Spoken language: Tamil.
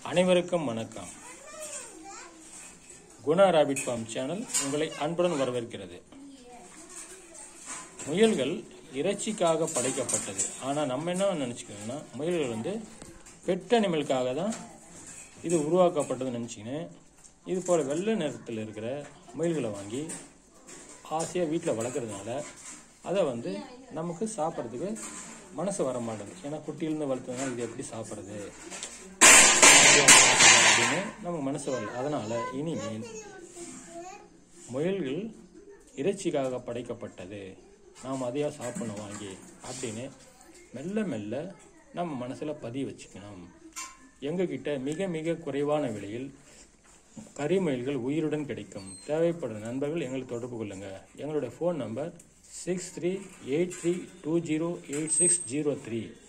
அனைவருக்கும் வணக்கம் குணா ராபிட் ஃபார்ம் சேனல் உங்களை அன்புடன் வரவேற்கிறது முயல்கள் இறைச்சிக்காக படைக்கப்பட்டது ஆனால் நம்ம என்ன நினச்சிக்கணும்னா முயல்கள் வந்து பெட் அனிமலுக்காக தான் இது உருவாக்கப்பட்டதுன்னு நினச்சிக்கின்னு இது போல் வெள்ளை நிறத்தில் இருக்கிற முயல்களை வாங்கி ஆசையாக வீட்டில் வளர்க்குறதுனால அதை வந்து நமக்கு சாப்பிட்றதுக்கு மனசு வர மாட்டேங்குது ஏன்னா குட்டியிலேருந்து வளர்த்ததுனால இது எப்படி சாப்பிட்றது அப்படின்னு நமக்கு மனசு வரல அதனால் இனிமேல் முயல்கள் இறைச்சிக்காக படைக்கப்பட்டது நாம் அதையா சாப்பிடணும் வாங்கி அப்படின்னு மெல்ல மெல்ல நம்ம மனசில் பதிய வச்சுக்கணும் எங்ககிட்ட மிக மிக குறைவான விலையில் கரிமயில்கள் உயிருடன் கிடைக்கும் தேவைப்படும் நண்பர்கள் எங்களுக்கு தொடர்பு கொள்ளுங்க எங்களுடைய phone number six three eight three two zero eight six zero three